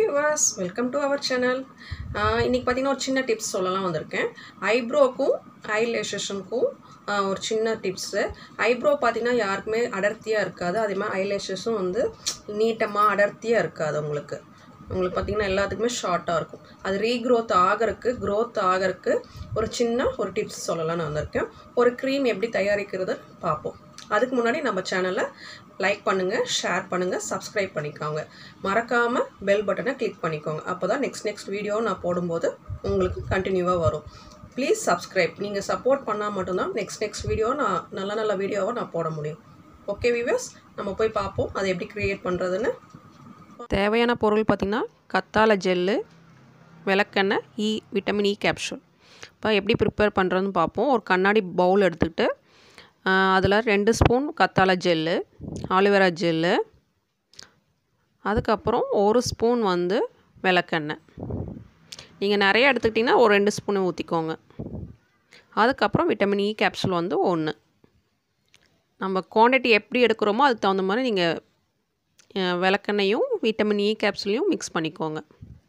Vilas welcome to our channel இன்றைக்கி பார்த்தீங்கன்னா ஒரு சின்ன டிப்ஸ் சொல்லலாம் வந்திருக்கேன் ஐப்ரோக்கும் ஐ லேஷஸுக்கும் ஒரு சின்ன டிப்ஸு ஐப்ரோ பார்த்தீங்கன்னா யாருக்குமே அடர்த்தியாக இருக்காது அதே மாதிரி ஐ லேஷஸும் வந்து நீட்டமாக அடர்த்தியாக இருக்காது உங்களுக்கு உங்களுக்கு பார்த்தீங்கன்னா எல்லாத்துக்குமே ஷார்ட்டாக இருக்கும் அது ரீக்ரோத் ஆகிறதுக்கு க்ரோத் ஆகிறதுக்கு ஒரு சின்ன ஒரு டிப்ஸ் சொல்லலாம்னு வந்திருக்கேன் ஒரு க்ரீம் எப்படி தயாரிக்கிறது பார்ப்போம் அதுக்கு முன்னாடி நம்ம சேனலை லைக் பண்ணுங்கள் ஷேர் பண்ணுங்கள் சப்ஸ்கிரைப் பண்ணிக்கோங்க மறக்காமல் பெல் பட்டனை கிளிக் பண்ணிக்கோங்க அப்போ தான் நெக்ஸ்ட் நெக்ஸ்ட் வீடியோ நான் போடும்போது உங்களுக்கு கண்டினியூவாக வரும் ப்ளீஸ் சப்ஸ்கிரைப் நீங்கள் சப்போர்ட் பண்ணால் மட்டும்தான் நெக்ஸ்ட் நெக்ஸ்ட் வீடியோ நான் நல்ல நல்ல வீடியோவை நான் போட முடியும் ஓகே வியூவர்ஸ் நம்ம போய் பார்ப்போம் அதை எப்படி க்ரியேட் பண்ணுறதுன்னு தேவையான பொருள் பார்த்திங்கன்னா கத்தாழை ஜெல்லு விளக்கெண்ணெய் இ விட்டமின் இ கேப்சூல் இப்போ எப்படி ப்ரிப்பேர் பண்ணுறதுன்னு பார்ப்போம் ஒரு கண்ணாடி பவுல் எடுத்துக்கிட்டு அதில் ரெண்டு ஸ்பூன் கத்தாழை ஜெல்லு ஆலிவேரா ஜெல்லு அதுக்கப்புறம் ஒரு ஸ்பூன் வந்து விளக்கெண்ணெய் நீங்கள் நிறைய எடுத்துக்கிட்டிங்கன்னா ஒரு ரெண்டு ஸ்பூனை ஊற்றிக்கோங்க அதுக்கப்புறம் விட்டமின் இ கேப்சூல் வந்து ஒன்று நம்ம குவான்டிட்டி எப்படி எடுக்கிறோமோ அதுக்கு தகுந்த மாதிரி நீங்கள் விளக்கெண்ணையும் விட்டமின் இ கேப்சூலையும் மிக்ஸ் பண்ணிக்கோங்க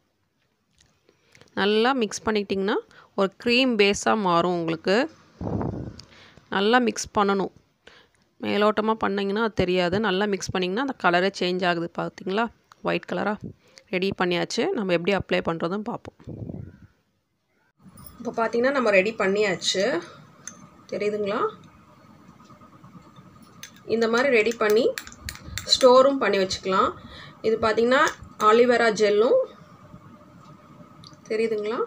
நல்லா மிக்ஸ் பண்ணிக்கிட்டிங்கன்னா ஒரு க்ரீம் பேஸாக மாறும் உங்களுக்கு நல்லா மிக்ஸ் பண்ணணும் மேலோட்டமாக பண்ணிங்கன்னா அது தெரியாது நல்லா மிக்ஸ் பண்ணிங்கன்னா அந்த கலரே சேஞ்ச் ஆகுது பார்த்தீங்களா ஒயிட் கலராக ரெடி பண்ணியாச்சு நம்ம எப்படி அப்ளை பண்ணுறதும் பார்ப்போம் இப்போ பார்த்தீங்கன்னா நம்ம ரெடி பண்ணியாச்சு தெரியுதுங்களா இந்த மாதிரி ரெடி பண்ணி ஸ்டோரும் பண்ணி வச்சுக்கலாம் இது பார்த்திங்கன்னா ஆலிவேரா ஜெல்லும் தெரியுதுங்களா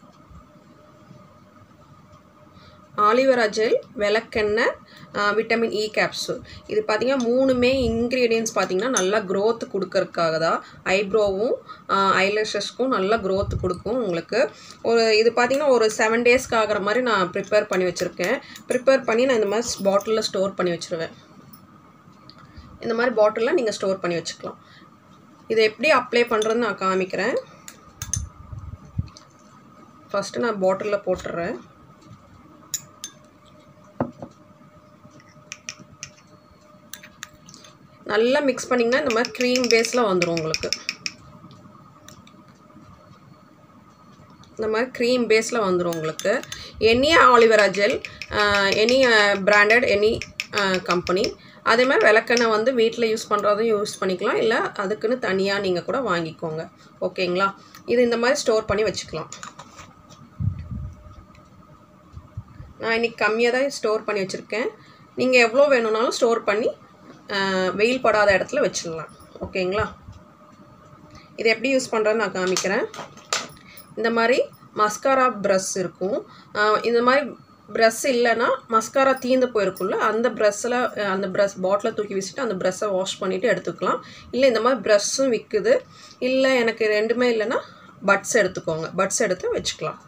ஆலிவேரா ஜெல் விளக்கெண்ணெய் விட்டமின் இ கேப்சூல் இது பார்த்திங்கன்னா மூணுமே இன்க்ரீடியன்ஸ் பார்த்திங்கன்னா நல்லா க்ரோத் கொடுக்கறதுக்காக தான் ஐப்ரோவும் ஐலேஷஸ்க்கும் நல்லா க்ரோத் கொடுக்கும் உங்களுக்கு ஒரு இது பார்த்திங்கன்னா ஒரு செவன் டேஸ்க்கு ஆகிற மாதிரி நான் ப்ரிப்பேர் பண்ணி வச்சுருக்கேன் ப்ரிப்பேர் பண்ணி நான் இந்த மாதிரி பாட்டிலில் ஸ்டோர் பண்ணி வச்சுருவேன் இந்த மாதிரி பாட்டிலில் நீங்கள் ஸ்டோர் பண்ணி வச்சுக்கலாம் இதை எப்படி அப்ளை பண்ணுறதுன்னு நான் காமிக்கிறேன் ஃபஸ்ட்டு நான் பாட்டிலில் போட்டுடுறேன் நல்லா மிக்ஸ் பண்ணிங்கன்னா இந்த மாதிரி க்ரீம் பேஸில் வந்துடும் உங்களுக்கு இந்த மாதிரி க்ரீம் பேஸில் வந்துடும் உங்களுக்கு any aloe vera gel any branded any company அதே மாதிரி விளக்கெண்ணெய் வந்து வீட்டில் யூஸ் பண்ணுறதும் யூஸ் பண்ணிக்கலாம் இல்லை அதுக்குன்னு தனியாக நீங்கள் கூட வாங்கிக்கோங்க ஓகேங்களா இது இந்த மாதிரி ஸ்டோர் பண்ணி வச்சுக்கலாம் நான் இன்றைக்கி கம்மியாக தான் ஸ்டோர் பண்ணி வச்சுருக்கேன் நீங்கள் எவ்வளோ வேணும்னாலும் ஸ்டோர் பண்ணி வெயில் படாத இடத்துல வச்சிடலாம் ஓகேங்களா இது எப்படி யூஸ் பண்ணுறதுன்னு நான் காமிக்கிறேன் இந்த மாதிரி மஸ்காரா ப்ரஷ் இருக்கும் இந்த மாதிரி ப்ரஷ் இல்லைன்னா மஸ்காரா தீந்து போயிருக்கும்ல அந்த ப்ரஷ்ஷில் அந்த ப்ரஷ் பாட்டிலை தூக்கி வச்சுட்டு அந்த ப்ரஷ்ஷை வாஷ் பண்ணிவிட்டு எடுத்துக்கலாம் இல்லை இந்த மாதிரி ப்ரஷ்ஷும் விற்குது இல்லை எனக்கு ரெண்டுமே இல்லைன்னா பட்ஸ் எடுத்துக்கோங்க பட்ஸ் எடுத்து வச்சுக்கலாம்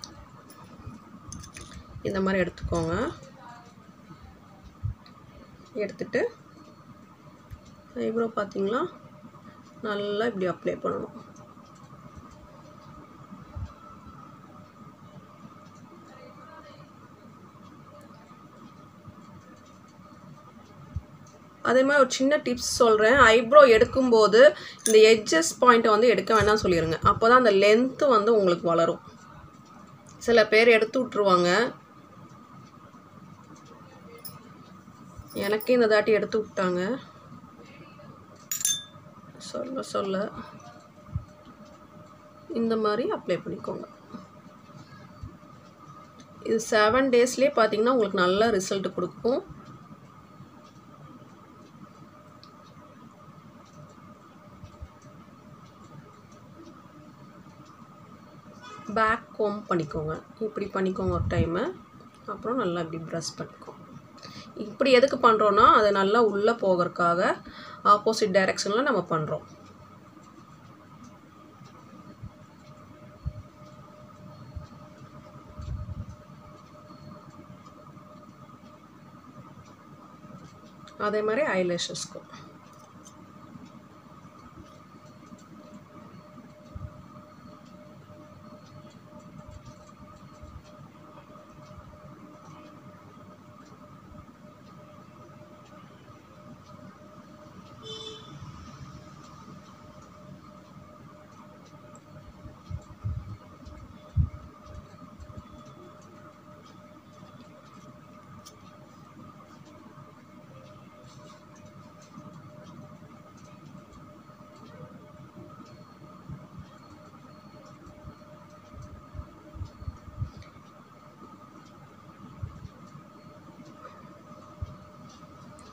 இந்த மாதிரி எடுத்துக்கோங்க எடுத்துட்டு ஐப்ரோ பார்த்தீங்களா நல்லா இப்படி அப்ளை பண்ணணும் அதே மாதிரி ஒரு சின்ன டிப்ஸ் சொல்கிறேன் ஐப்ரோ எடுக்கும்போது இந்த எட்ஜஸ் பாயிண்ட்டை வந்து எடுக்க வேண்டாம் சொல்லிடுங்க அப்போ தான் அந்த லென்த்து வந்து உங்களுக்கு வளரும் சில பேர் எடுத்து விட்ருவாங்க எனக்கே இந்த தாட்டி எடுத்து விட்டாங்க சொல்ல சொல்ல இந்த மாதிரி அப்ளை பண்ணிக்கோங்க இது செவன் டேஸ்லேயே பார்த்தீங்கன்னா உங்களுக்கு நல்ல ரிசல்ட் கொடுக்கும் பேக் கோம் பண்ணிக்கோங்க இப்படி பண்ணிக்கோங்க ஒரு டைமு அப்புறம் நல்லா இப்படி ப்ரஷ் பண்ணிக்கோங்க இப்படி எதுக்கு பண்ணுறோன்னா அது நல்லா உள்ளே போகிறதுக்காக ஆப்போசிட் டைரெக்ஷனில் நம்ம பண்ணுறோம் அதே மாதிரி ஐலேஷஸ்க்கும்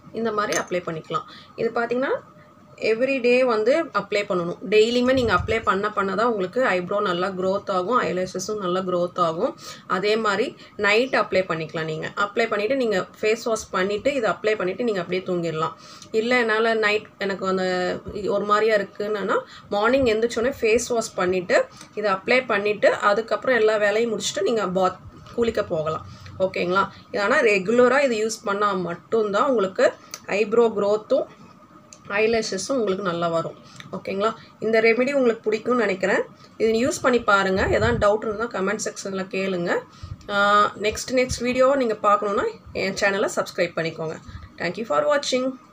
இந்த மாதிரி அப்ளை பண்ணிக்கலாம் இது பார்த்தீங்கன்னா எவ்ரிடே வந்து அப்ளை பண்ணணும் டெய்லியுமே நீங்கள் அப்ளை பண்ண பண்ண தான் உங்களுக்கு ஐப்ரோ நல்லா க்ரோத் ஆகும் ஐலேஷஸும் நல்லா க்ரோத் ஆகும் அதே மாதிரி நைட் அப்ளை பண்ணிக்கலாம் நீங்கள் அப்ளை பண்ணிவிட்டு நீங்கள் ஃபேஸ் வாஷ் பண்ணிவிட்டு இதை அப்ளை பண்ணிவிட்டு நீங்கள் அப்படியே தூங்கிடலாம் இல்லை என்னால் நைட் எனக்கு அந்த ஒரு மாதிரியா இருக்குன்னா மார்னிங் எந்திரிச்சோடனே ஃபேஸ் வாஷ் பண்ணிவிட்டு இதை அப்ளை பண்ணிவிட்டு அதுக்கப்புறம் எல்லா வேலையும் முடிச்சுட்டு நீங்கள் பாத் குளிக்க போகலாம் ஓகேங்களா ஆனால் ரெகுலராக இது யூஸ் பண்ணால் மட்டும்தான் உங்களுக்கு ஐப்ரோ க்ரோத்தும் ஐலேஷஸும் உங்களுக்கு நல்லா வரும் ஓகேங்களா இந்த ரெமெடி உங்களுக்கு பிடிக்கும்னு நினைக்கிறேன் இது யூஸ் பண்ணி பாருங்கள் எதாவது டவுட் இருந்தால் கமெண்ட் செக்ஷனில் கேளுங்க நெக்ஸ்ட் நெக்ஸ்ட் வீடியோவை நீங்கள் பார்க்கணுன்னா என் சேனலை சப்ஸ்கிரைப் பண்ணிக்கோங்க தேங்க்யூ ஃபார் வாட்சிங்